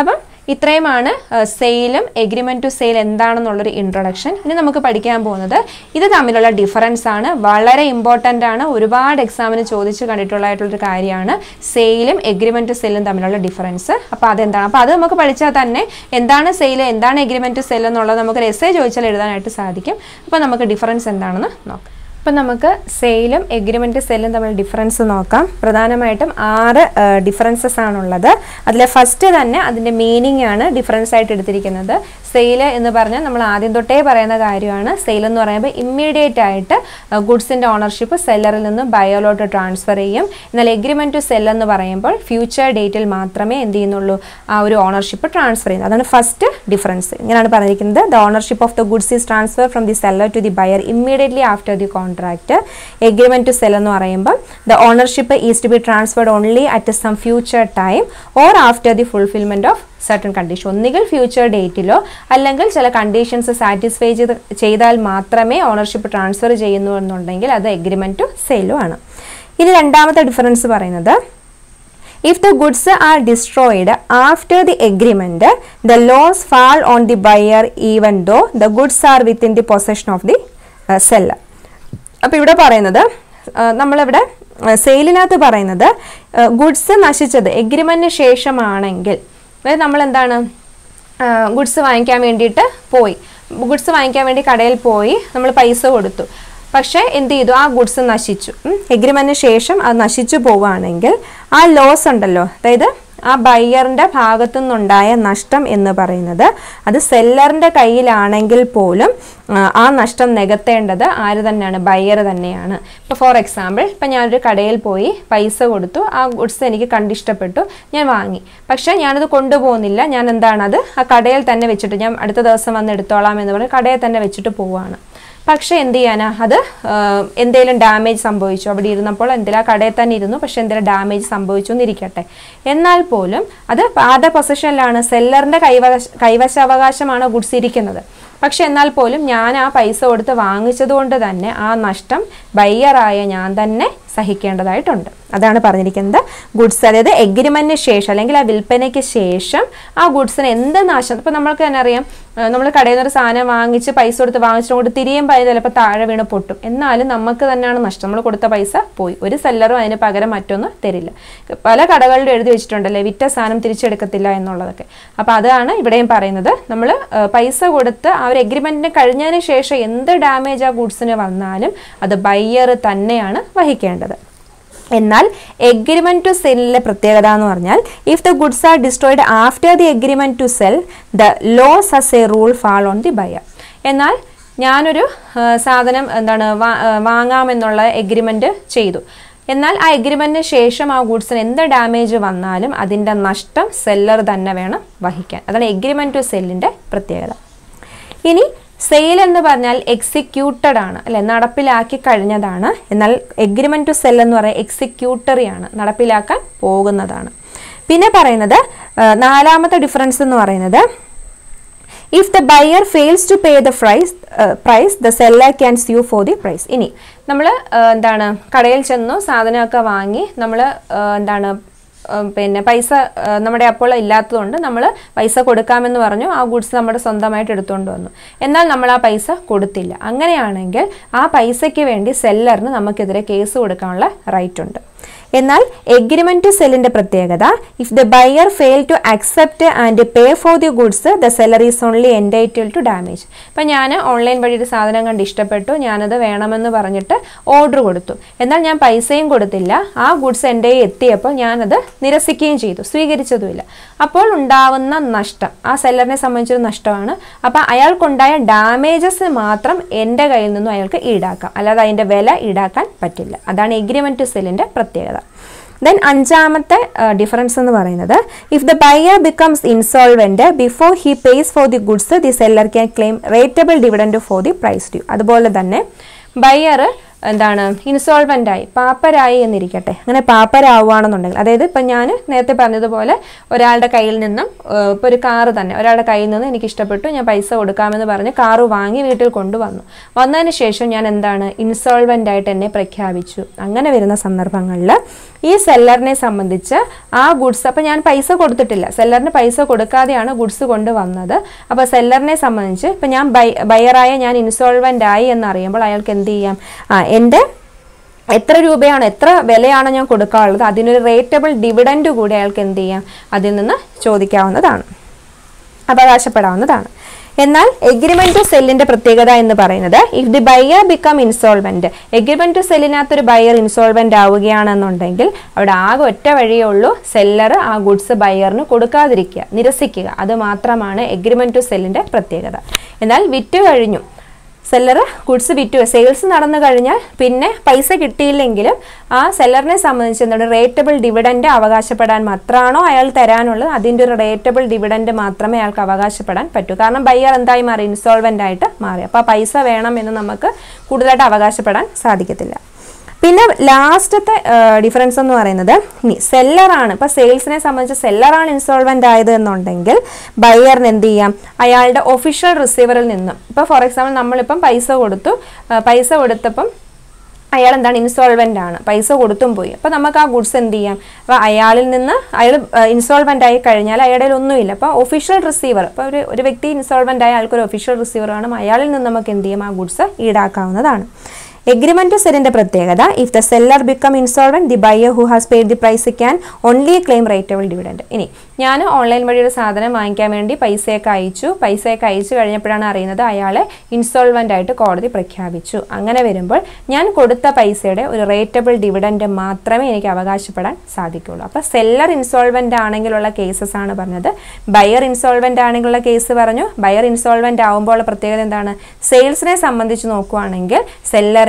ഇത്രയുമാണ് സെയിലും എഗ്രിമെൻറ്റ് ടു സെയിൽ എന്താണെന്നുള്ളൊരു ഇൻട്രൊഡക്ഷൻ ഇനി നമുക്ക് പഠിക്കാൻ പോകുന്നത് ഇത് തമ്മിലുള്ള ഡിഫറൻസ് ആണ് വളരെ ഇമ്പോർട്ടൻ്റ് ആണ് ഒരുപാട് എക്സാമിന് ചോദിച്ച് കണ്ടിട്ടുള്ളതായിട്ടുള്ളൊരു കാര്യമാണ് സെയിലും എഗ്രിമെൻറ്റ് ടു സെയിലും തമ്മിലുള്ള ഡിഫറൻസ് അപ്പോൾ അതെന്താണ് അപ്പോൾ അത് നമുക്ക് പഠിച്ചാൽ തന്നെ എന്താണ് സെയിൽ എന്താണ് എഗ്രിമെൻറ്റ് ടു സെയിൽ എന്നുള്ളത് നമുക്ക് ഒരു എസ്സേ ചോദിച്ചാൽ എഴുതാനായിട്ട് സാധിക്കും അപ്പോൾ നമുക്ക് ഡിഫറൻസ് എന്താണെന്ന് നോക്കാം അപ്പം നമുക്ക് സെയിലും എഗ്രിമെൻറ്റ് സെല്ലും തമ്മിൽ ഡിഫറൻസ് നോക്കാം പ്രധാനമായിട്ടും ആറ് ഡിഫറൻസസ് ആണുള്ളത് അതിൽ ഫസ്റ്റ് തന്നെ അതിൻ്റെ മീനിങ് ആണ് ഡിഫറൻസ് ആയിട്ട് എടുത്തിരിക്കുന്നത് സെയിൽ എന്ന് പറഞ്ഞാൽ നമ്മൾ ആദ്യം തൊട്ടേ പറയുന്ന കാര്യമാണ് സെയിൽ എന്ന് പറയുമ്പോൾ ഇമ്മീഡിയറ്റ് ആയിട്ട് ഗുഡ്സിൻ്റെ ഓണർഷിപ്പ് സെല്ലറിൽ നിന്ന് ബയോലോട്ട് ട്രാൻസ്ഫർ ചെയ്യും എന്നാൽ എഗ്രിമെൻറ്റ് ടു സെൽ എന്ന് പറയുമ്പോൾ ഫ്യൂച്ചർ ഡേറ്റിൽ മാത്രമേ എന്ത് ചെയ്യുന്നുള്ളൂ ആ ഒരു ഓണർഷിപ്പ് ട്രാൻസ്ഫർ ചെയ്യുന്നത് അതാണ് ഫസ്റ്റ് ഡിഫറൻസ് ഇങ്ങനെയാണ് പറഞ്ഞിരിക്കുന്നത് the ownership of the goods is transfer from the seller to the buyer immediately after the contract agreement to sell എന്ന് പറയുമ്പോൾ the ownership is to be transferred only at some future time or after the fulfilment of certain condition ഒന്നുകിൽ ഫ്യൂച്ചർ ഡേറ്റിലോ അല്ലെങ്കിൽ ചില conditions satisfy ചെയ്ത് ചെയ്താൽ മാത്രമേ ഓണർഷിപ്പ് ട്രാൻസ്ഫർ ചെയ്യുന്നു എന്നുണ്ടെങ്കിൽ അത് എഗ്രിമെൻറ്റ് ടു സെയിലും ആണ് ഇനി രണ്ടാമത്തെ ഡിഫറൻസ് പറയുന്നത് If the goods are destroyed after the agreement, the loss fall on the buyer even though the goods are within the possession of the uh, seller. അപ്പോൾ ഇവിടെ പറയുന്നത് ആ, നമ്മളിവിടെ സെയിലിനകത്ത് പറയുന്നത് ഗുഡ്സ് നശിച്ചത് എഗ്രിമെൻറ്റിന് ശേഷമാണെങ്കിൽ അതായത് നമ്മൾ എന്താണ് ഗുഡ്സ് വാങ്ങിക്കാൻ വേണ്ടിയിട്ട് പോയി ഗുഡ്സ് വാങ്ങിക്കാൻ വേണ്ടി കടയിൽ പോയി നമ്മൾ പൈസ കൊടുത്തു പക്ഷേ എന്ത് ചെയ്തു ആ ഗുഡ്സ് നശിച്ചു എഗ്രിമെൻറ്റിന് ശേഷം അത് നശിച്ചു പോവുകയാണെങ്കിൽ ആ ലോസ് ഉണ്ടല്ലോ അതായത് ആ ബയ്യറിൻ്റെ ഭാഗത്തു നിന്നുണ്ടായ നഷ്ടം എന്ന് പറയുന്നത് അത് സെല്ലറിൻ്റെ കയ്യിലാണെങ്കിൽ പോലും ആ, ആ നഷ്ടം നികത്തേണ്ടത് ആര് തന്നെയാണ് ബയ്യർ തന്നെയാണ് ഇപ്പോൾ ഫോർ എക്സാമ്പിൾ ഇപ്പം ഞാനൊരു കടയിൽ പോയി പൈസ കൊടുത്തു ആ ഗുഡ്സ് എനിക്ക് കണ്ടിഷ്ടപ്പെട്ടു ഞാൻ വാങ്ങി പക്ഷേ ഞാനത് കൊണ്ടുപോകുന്നില്ല ഞാൻ എന്താണത് ആ കടയിൽ തന്നെ വെച്ചിട്ട് ഞാൻ അടുത്ത ദിവസം വന്ന് എടുത്തോളാം എന്ന് പറഞ്ഞ് കടയിൽ തന്നെ വെച്ചിട്ട് പോവുകയാണ് പക്ഷേ എന്ത് ചെയ്യാനാ അത് എന്തെങ്കിലും ഡാമേജ് സംഭവിച്ചു അവിടെ ഇരുന്നപ്പോൾ എന്തെങ്കിലും ആ കടയിൽ തന്നെ ഇരുന്നു പക്ഷെ എന്തെങ്കിലും ഡാമേജ് സംഭവിച്ചു എന്നിരിക്കട്ടെ എന്നാൽ പോലും അത് ആരുടെ പൊസിഷനിലാണ് സെല്ലറിൻ്റെ കൈവശ കൈവശാവകാശമാണ് ഗുഡ്സ് ഇരിക്കുന്നത് പക്ഷെ എന്നാൽ പോലും ഞാൻ ആ പൈസ കൊടുത്ത് വാങ്ങിച്ചതുകൊണ്ട് തന്നെ ആ നഷ്ടം ബയ്യറായ ഞാൻ തന്നെ സഹിക്കേണ്ടതായിട്ടുണ്ട് അതാണ് പറഞ്ഞിരിക്കുന്നത് ഗുഡ്സ് അതായത് എഗ്രിമെന്റിന് ശേഷം അല്ലെങ്കിൽ ആ വിൽപ്പനയ്ക്ക് ശേഷം ആ ഗുഡ്സിന് എന്ത് നാശം ഇപ്പം നമ്മൾക്ക് തന്നെ അറിയാം നമ്മൾ കടയിൽ നിന്ന് ഒരു സാധനം വാങ്ങിച്ച് പൈസ കൊടുത്ത് വാങ്ങിച്ചിട്ട് കൊണ്ട് തിരിയുമ്പോൾ അത് ചിലപ്പോൾ താഴെ വീണ് പൊട്ടും എന്നാലും നമുക്ക് തന്നെയാണ് നഷ്ടം നമ്മൾ കൊടുത്ത പൈസ പോയി ഒരു സെല്ലറും അതിന് പകരം മറ്റൊന്നും തരില്ല പല കടകളിലും എഴുതി വെച്ചിട്ടുണ്ടല്ലേ വിറ്റ സാധനം തിരിച്ചെടുക്കത്തില്ല എന്നുള്ളതൊക്കെ അപ്പോൾ അതാണ് ഇവിടെയും പറയുന്നത് നമ്മൾ പൈസ കൊടുത്ത് ആ ഒരു എഗ്രിമെന്റിന് കഴിഞ്ഞതിന് ശേഷം എന്ത് ഡാമേജ് ആ ഗുഡ്സിന് വന്നാലും അത് ബയ്യർ തന്നെയാണ് വഹിക്കേണ്ടത് എന്നാൽ എഗ്രിമെന്റ് ടു സെല്ലിലെ പ്രത്യേകത എന്ന് പറഞ്ഞാൽ if the goods are destroyed after the agreement to sell the loss as a rule fall on the buyer എന്നാൽ ഞാനൊരു ആ, സാധനം എന്താണ് വാ- ആ, വാങ്ങാമെന്നുള്ള എഗ്രിമെന്റ് ചെയ്തു എന്നാൽ ആ എഗ്രിമെന്റിന് ശേഷം ആ ഗുഡ്സിന് എന്ത് ഡാമേജ് വന്നാലും അതിൻ്റെ നഷ്ടം സെല്ലർ തന്നെ വേണം വഹിക്കാൻ അതാണ് എഗ്രിമെന്റ് ടു സെല്ലിൻ്റെ പ്രത്യേകത ഇനി സെയിൽ എന്ന് പറഞ്ഞാൽ എക്സിക്യൂട്ടഡ് ആണ് അല്ലെ നടപ്പിലാക്കി കഴിഞ്ഞതാണ് എന്നാൽ എഗ്രിമെന്റ് ടു സെൽ എന്ന് പറയുന്നത് എക്സിക്യൂട്ടറി ആണ് നടപ്പിലാക്കാൻ പോകുന്നതാണ് പിന്നെ പറയുന്നത് ആ, നാലാമത്തെ ഡിഫറൻസ് എന്ന് പറയുന്നത് if the buyer fails to pay the price price the seller can sue for the price ഇനി നമ്മൾ എന്താണ് കടയിൽ ചെന്നു സാധനമൊക്കെ വാങ്ങി നമ്മൾ എന്താണ് ഉം, പിന്നെ പൈസ ആ, നമ്മുടെ അപ്പോൾ ഇല്ലാത്തതുകൊണ്ട് നമ്മൾ പൈസ കൊടുക്കാമെന്ന് പറഞ്ഞു ആ ഗുഡ്സ് നമ്മുടെ സ്വന്തമായിട്ട് എടുത്തുകൊണ്ട് വന്നു എന്നാൽ നമ്മൾ ആ പൈസ കൊടുത്തില്ല അങ്ങനെയാണെങ്കിൽ ആ പൈസയ്ക്ക് വേണ്ടി സെല്ലറിന് നമുക്കെതിരെ കേസ് കൊടുക്കാനുള്ള റൈറ്റ് ഉണ്ട് എന്നാൽ എഗ്രിമെന്റ് ടു സെല്ലിന്റെ പ്രത്യേകത if the buyer fail to accept and pay for the goods the seller is only entitled to damage ഇപ്പം ഞാൻ ഓൺലൈൻ വഴി ഒരു സാധനം കണ്ട് ഇഷ്ടപ്പെട്ടു ഞാനത് വേണമെന്ന് പറഞ്ഞിട്ട് ഓർഡർ കൊടുത്തു എന്നാൽ ഞാൻ പൈസയും കൊടുത്തില്ല ആ ഗുഡ്സ് എൻ്റെ കയ്യിൽ എത്തിയപ്പോൾ ഞാനത് നിരസിക്കുകയും ചെയ്തു സ്വീകരിച്ചതുമില്ല അപ്പോൾ ഉണ്ടാവുന്ന നഷ്ടം ആ സെല്ലറിനെ സംബന്ധിച്ചൊരു നഷ്ടമാണ് അപ്പോൾ അയാൾക്കുണ്ടായ ഡാമേജസ് മാത്രം എൻ്റെ കയ്യിൽ നിന്നും അയാൾക്ക് ഈടാക്കാം അല്ലാതെ അതിൻ്റെ വില ഈടാക്കാൻ പറ്റില്ല അതാണ് എഗ്രിമെന്റ് ടു സെല്ലിൻ്റെ പ്രത്യേകത ദെൻ അഞ്ചാമത്തെ ഡിഫറൻസ് എന്ന് പറയുന്നത് if the buyer becomes insolvent before he pays for the goods the seller can claim rateable dividend for the price due അതുപോലെ തന്നെ ബയർ എന്താണ് ഇൻസോൾവൻ്റ് ആയി പാപ്പരായി എന്നിരിക്കട്ടെ അങ്ങനെ പാപ്പരാവുകയാണെന്നുണ്ടെങ്കിൽ അതായത് ഇപ്പം ഞാൻ നേരത്തെ പറഞ്ഞതുപോലെ ഒരാളുടെ കയ്യിൽ നിന്നും ഇപ്പോൾ ഒരു കാറ് തന്നെ ഒരാളുടെ കയ്യിൽ നിന്ന് എനിക്ക് ഇഷ്ടപ്പെട്ടു ഞാൻ പൈസ കൊടുക്കാമെന്ന് പറഞ്ഞ് കാറ് വാങ്ങി വീട്ടിൽ കൊണ്ടുവന്നു വന്നതിന് ശേഷം ഞാൻ എന്താണ് ഇൻസോൾവൻ്റ് ആയിട്ട് എന്നെ പ്രഖ്യാപിച്ചു അങ്ങനെ വരുന്ന സന്ദർഭങ്ങളിൽ ഈ സെല്ലറിനെ സംബന്ധിച്ച് ആ ഗുഡ്സ് അപ്പം ഞാൻ പൈസ കൊടുത്തിട്ടില്ല സെല്ലറിന് പൈസ കൊടുക്കാതെയാണ് ഗുഡ്സ് കൊണ്ടുവന്നത് അപ്പോൾ സെല്ലറിനെ സംബന്ധിച്ച് ഇപ്പം ഞാൻ ബൈ ബയറായ ഞാൻ ഇൻസോൾവൻ്റ് ആയി എന്നറിയുമ്പോൾ അയാൾക്ക് എന്ത് ചെയ്യാം ആ എൻ്റെ എത്ര രൂപയാണ് എത്ര വിലയാണോ ഞാൻ കൊടുക്കാനുള്ളത് അതിനൊരു റേറ്റബിൾ ഡിവിഡൻഡ് കൂടി അയാൾക്ക് എന്ത് ചെയ്യാം അതിൽ നിന്ന് ചോദിക്കാവുന്നതാണ് അവകാശപ്പെടാവുന്നതാണ് എന്നാൽ എഗ്രിമെന്റ് ടു സെല്ലിന്റെ പ്രത്യേകത എന്ന് പറയുന്നത് if the buyer become insolvent agreement to സെല്ലിനകത്ത് ഒരു ബയർ ഇൻസോൾവെന്റ് ആവുകയാണെന്നുണ്ടെങ്കിൽ അവിടെ ആകെ ഒറ്റ വഴിയേ ഉള്ളൂ സെല്ലർ ആ ഗുഡ്സ് ബയറിന് കൊടുക്കാതിരിക്കുക നിരസിക്കുക അത് മാത്രമാണ് എഗ്രിമെന്റ് ടു സെല്ലിന്റെ പ്രത്യേകത എന്നാൽ വിറ്റ് കഴിഞ്ഞു സെല്ലർ ഗുഡ്സ് വിറ്റു സെയിൽസ് നടന്നു കഴിഞ്ഞാൽ പിന്നെ പൈസ കിട്ടിയില്ലെങ്കിലും ആ സെല്ലറിനെ സംബന്ധിച്ച് എന്താണ് റേറ്റബിൾ ഡിവിഡൻഡ് അവകാശപ്പെടാൻ മാത്രമാണോ അയാൾ തരാനുള്ളത് അതിൻ്റെ ഒരു റേറ്റബിൾ ഡിവിഡൻഡ് മാത്രമേ അയാൾക്ക് അവകാശപ്പെടാൻ പറ്റൂ കാരണം ബയ്യർ എന്തായി മാറി ഇൻസോൾവൻ്റ് ആയിട്ട് മാറി അപ്പോൾ ആ പൈസ വേണം എന്ന് നമുക്ക് കൂടുതലായിട്ട് അവകാശപ്പെടാൻ സാധിക്കത്തില്ല പിന്നെ ലാസ്റ്റത്തെ ഡിഫറൻസ് എന്ന് പറയുന്നത് ഇനി സെല്ലറാണ് ഇപ്പോൾ സെയിൽസിനെ സംബന്ധിച്ച് സെല്ലറാണ് ഇൻസോൾവൻ്റ് ആയത് എന്നുണ്ടെങ്കിൽ ബയ്യറിന് എന്ത് ചെയ്യാം അയാളുടെ ഒഫീഷ്യൽ റിസീവറിൽ നിന്നും ഇപ്പോൾ ഫോർ എക്സാമ്പിൾ നമ്മളിപ്പം പൈസ കൊടുത്തു ആ, പൈസ കൊടുത്തപ്പം അയാൾ എന്താണ് ഇൻസോൾവെൻ്റ് ആണ് പൈസ കൊടുത്തും പോയി അപ്പോൾ നമുക്ക് ആ ഗുഡ്സ് എന്ത് ചെയ്യാം അപ്പോൾ അയാളിൽ നിന്ന് അയാൾ ഇൻസോൾവെൻ്റ് ആയി കഴിഞ്ഞാൽ അയാളുടെ കയ്യിൽ ഒന്നുമില്ല അപ്പോൾ ഒഫീഷ്യൽ റിസീവർ ഇപ്പോൾ ഒരു ഒരു വ്യക്തി ഇൻസോൾവെൻ്റ് ആയ ആൾക്കൊരു ഒഫീഷ്യൽ റിസീവർ കാണും അയാളിൽ നിന്ന് നമുക്ക് എന്ത് ചെയ്യാം ആ ഗുഡ്സ് ഈടാക്കാവുന്നതാണ് എഗ്രിമെന്റ് സെല്ലിന്റെ പ്രത്യേകത if the seller become insolvent the buyer who has paid the price can only claim rateable dividend ഇനി ഞാൻ ഓൺലൈൻ വഴി ഒരു സാധനം വാങ്ങിക്കാൻ വേണ്ടി പൈസയൊക്കെ അയച്ചു പൈസയൊക്കെ അയച്ചു കഴിഞ്ഞപ്പോഴാണ് അറിയുന്നത് അയാളെ ഇൻസോൾവെന്റ് ആയിട്ട് കോടതി പ്രഖ്യാപിച്ചു അങ്ങനെ വരുമ്പോൾ ഞാൻ കൊടുത്ത പൈസയുടെ ഒരു റേറ്റബിൾ ഡിവിഡൻഡ് മാത്രമേ എനിക്ക് അവകാശപ്പെടാൻ സാധിക്കുള്ളൂ അപ്പോൾ സെല്ലർ ഇൻസോൾവെന്റ് ആണെങ്കിലുള്ള കേസസ് ആണ് പറഞ്ഞത് ബയർ ഇൻസോൾവെന്റ് ആണെങ്കിലുള്ള കേസ് പറഞ്ഞു ബയർ ഇൻസോൾവെന്റ് ആകുമ്പോൾ ഉള്ള പ്രത്യേകത എന്താണ് സെയിൽസിനെ സംബന്ധിച്ച് നോക്കുവാണെങ്കിൽ സെല്ലറിന്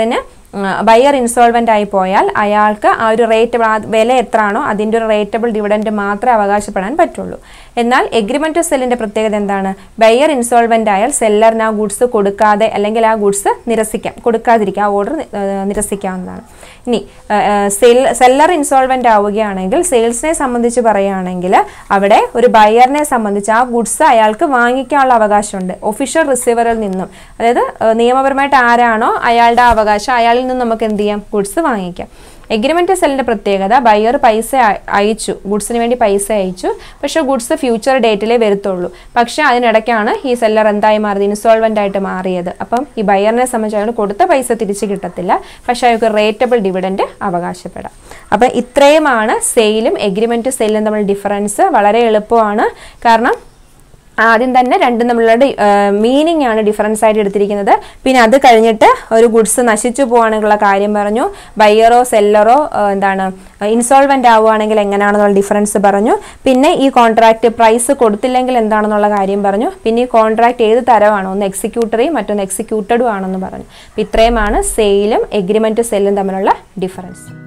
ബയർ ഇൻസോൾവെന്റ് ആയി പോയാൽ അയാൾക്ക് ആ ഒരു റേറ്റ് വില എത്രയാണോ അതിൻ്റെ ഒരു റേറ്റബിൾ ഡിവിഡൻഡ് മാത്രമേ അവകാശപ്പെടാൻ പറ്റുള്ളൂ എന്നാൽ എഗ്രിമെന്റ് സെല്ലിന്റെ പ്രത്യേകത എന്താണ് ബയർ ഇൻസോൾവെന്റ് ആയാൽ സെല്ലറിന് ആ ഗുഡ്സ് കൊടുക്കാതെ അല്ലെങ്കിൽ ആ ഗുഡ്സ് നിരസിക്കാം കൊടുക്കാതിരിക്കുക ആ ഓർഡർ നിരസിക്കാവുന്നതാണ് ഇനി സെല്ലർ ഇൻസോൾവെന്റ് ആവുകയാണെങ്കിൽ സെയിൽസിനെ സംബന്ധിച്ച് പറയുകയാണെങ്കിൽ അവിടെ ഒരു ബയറിനെ സംബന്ധിച്ച് ആ ഗുഡ്സ് അയാൾക്ക് വാങ്ങിക്കാനുള്ള അവകാശമുണ്ട് ഒഫീഷ്യൽ റിസീവറിൽ നിന്നും അതായത് ഏഹ്, നിയമപരമായിട്ട് ആരാണോ അയാളുടെ അവകാശം അയാളിൽ നിന്ന് നമുക്ക് എന്ത് ചെയ്യാം ഗുഡ്സ് വാങ്ങിക്കാം എഗ്രിമെന്റ് സെല്ലിന്റെ പ്രത്യേകത ബയർ പൈസ അയ- അയച്ചു ഗുഡ്സിന് വേണ്ടി പൈസ അയച്ചു പക്ഷേ ഗുഡ്സ് ഫ്യൂച്ചർ ഡേറ്റിലേ വരത്തുള്ളൂ പക്ഷേ അതിനിടയ്ക്കാണ് ഈ സെല്ലർ എന്തായി മാറിയത് ഇൻസോൾവെന്റ് ആയിട്ട് മാറിയത് അപ്പം ഈ ബയറിനെ സംബന്ധിച്ച് അയാൾ കൊടുത്ത പൈസ തിരിച്ചു കിട്ടത്തില്ല പക്ഷേ അയാൾക്ക് റേറ്റബിൾ ഡിവിഡൻഡ് അവകാശപ്പെടാം അപ്പം ഇത്രയുമാണ് സെയിലും എഗ്രിമെന്റ് സെല്ലും തമ്മിൽ ഡിഫറൻസ് വളരെ എളുപ്പമാണ് കാരണം ആദ്യം തന്നെ രണ്ടും തമ്മിലുള്ള മീനിങ് ആണ് ഡിഫറൻസ് ആയിട്ട് എടുത്തിരിക്കുന്നത് പിന്നെ അത് കഴിഞ്ഞിട്ട് ഒരു ഗുഡ്സ് നശിച്ചു പോവാണെന്നുള്ള കാര്യം പറഞ്ഞു ബയ്യറോ സെല്ലറോ എന്താണ് ഇൻസോൾവെന്റ് ആവുകയാണെങ്കിൽ എങ്ങനെയാണെന്നുള്ള ഡിഫറൻസ് പറഞ്ഞു പിന്നെ ഈ കോൺട്രാക്ട് പ്രൈസ് കൊടുത്തില്ലെങ്കിൽ എന്താണെന്നുള്ള കാര്യം പറഞ്ഞു പിന്നെ ഈ കോൺട്രാക്ട് ഏത് തരമാണോ ഒന്ന് എക്സിക്യൂട്ടറി മറ്റൊന്ന് എക്സിക്യൂട്ടഡും ആണെന്ന് പറഞ്ഞു അപ്പം ഇത്രയുമാണ് സെയിലും എഗ്രിമെന്റ് സെല്ലും തമ്മിലുള്ള ഡിഫറൻസ്